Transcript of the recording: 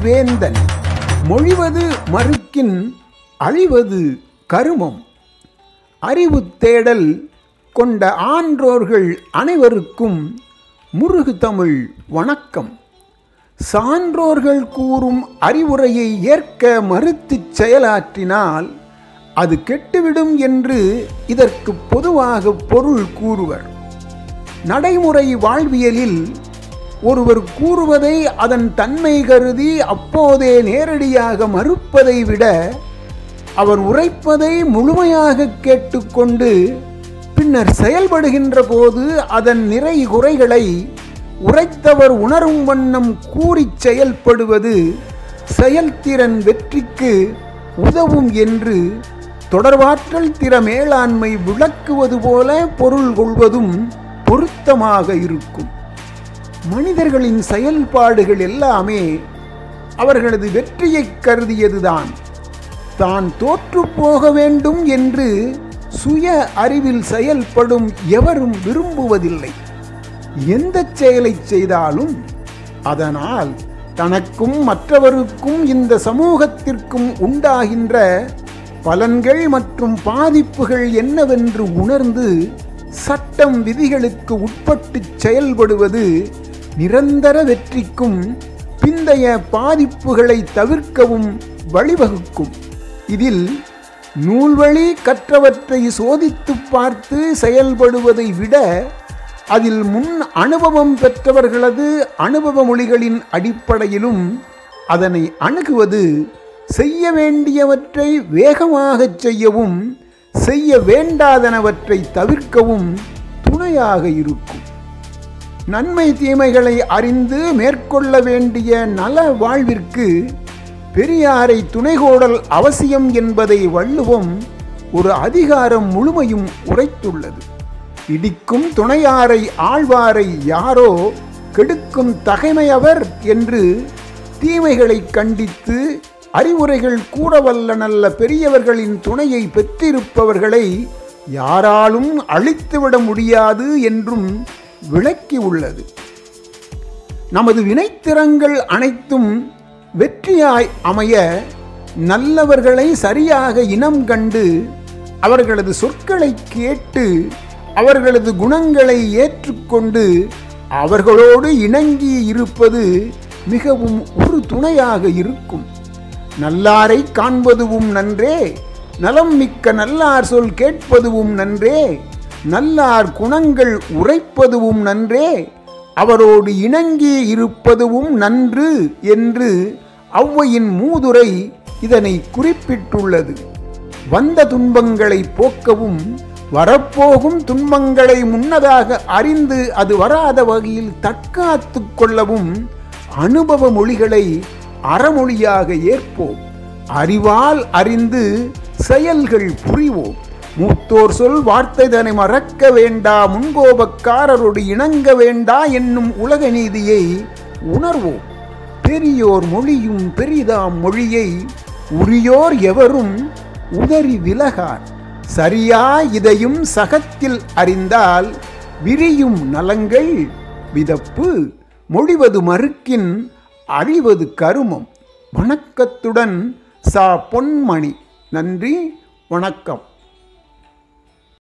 வேந்தன் மொழிவது மறுக்கின் அழிவது கருமம் அறிவு தேடல் கொண்ட ஆன்றோர்கள் அனைவருக்கும் முருகு தமிழ் வணக்கம் சான்றோர்கள் கூறும் அறிவுரையை ஏற்க மறுத்துச் செயலாற்றினால் அது கெட்டுவிடும் என்று இதற்கு பொதுவாக பொருள் கூறுவர் நடைமுறை வாழ்வியலில் ஒருவர் கூறுவதை அதன் தன்மை கருதி அப்போதே நேரடியாக மறுப்பதை விட அவர் உரைப்பதை முழுமையாக கேட்டுக்கொண்டு பின்னர் செயல்படுகின்ற போது அதன் நிறை குறைகளை உரைத்தவர் உணரும் வண்ணம் கூறிச் செயல்படுவது செயல்திறன் வெற்றிக்கு உதவும் என்று தொடர்பாற்றல் திற மேலாண்மை விளக்குவது போல பொருள் கொள்வதும் பொருத்தமாக இருக்கும் மனிதர்களின் செயல்பாடுகள் எல்லாமே அவர்களது வெற்றியை கருதியதுதான் தான் தோற்று போக வேண்டும் என்று சுய அறிவில் செயல்படும் எவரும் விரும்புவதில்லை எந்த செயலை செய்தாலும் அதனால் தனக்கும் மற்றவருக்கும் இந்த சமூகத்திற்கும் உண்டாகின்ற பலன்கள் மற்றும் பாதிப்புகள் என்னவென்று உணர்ந்து சட்டம் விதிகளுக்கு உட்பட்டு செயல்படுவது நிரந்தர வெற்றிக்கும் பிந்தைய பாதிப்புகளை தவிர்க்கவும் வழிவகுக்கும் இதில் நூல்வழி கற்றவற்றை சோதித்து பார்த்து செயல்படுவதை விட அதில் முன் அனுபவம் பெற்றவர்களது அனுபவ மொழிகளின் அடிப்படையிலும் அதனை அணுகுவது செய்ய வேண்டியவற்றை வேகமாகச் செய்யவும் செய்ய வேண்டாதனவற்றை தவிர்க்கவும் துணையாக இருக்கும் நன்மை தீமைகளை அறிந்து மேற்கொள்ள வேண்டிய நல வாழ்விற்கு பெரியாரை துணைகோடல் அவசியம் என்பதை வள்ளுவம் ஒரு அதிகாரம் முழுமையும் உரைத்துள்ளது இடிக்கும் துணையாரை ஆழ்வாரை யாரோ கெடுக்கும் தகைமையவர் என்று தீமைகளை கண்டித்து அறிவுரைகள் கூறவல்ல நல்ல பெரியவர்களின் துணையை பெற்றிருப்பவர்களை யாராலும் அழித்துவிட முடியாது என்றும் விளக்கி உள்ளது நமது வினைத்திறங்கள் அனைத்தும் வெற்றியாய் அமைய நல்லவர்களை சரியாக இனம் கண்டு அவர்களது சொற்களை கேட்டு அவர்களது குணங்களை ஏற்றுக்கொண்டு அவர்களோடு இணங்கி இருப்பது மிகவும் ஒரு துணையாக இருக்கும் நல்லாரை காண்பதுவும் நன்றே நலம் மிக்க நல்லார் சொல் கேட்பதுவும் நன்றே நல்லார் குணங்கள் உரைப்பதுவும் நன்றே அவரோடு இணங்கி இருப்பதுவும் நன்று என்று ஔவையின் மூதுரை இதனை குறிப்பிட்டுள்ளது வந்த துன்பங்களை போக்கவும் வரப்போகும் துன்பங்களை முன்னதாக அறிந்து அது வராத வகையில் தற்காத்து கொள்ளவும் அனுபவ மொழிகளை அறமொழியாக ஏற்போம் அறிவால் அறிந்து செயல்கள் புரிவோம் மூத்தோர் சொல் வார்த்தைதனை மறக்க வேண்டா முன்கோபக்காரரோடு இணங்க வேண்டா என்னும் உலக நீதியை உணர்வோம் பெரியோர் மொழியும் பெரிதாம் மொழியை உரியோர் எவரும் உதறி விலகார் சரியா இதையும் சகத்தில் அறிந்தால் விரியும் நலங்கள் விதப்பு மொழிவது மறுக்கின் அழிவது கருமம் வணக்கத்துடன் சா பொன்மணி நன்றி வணக்கம்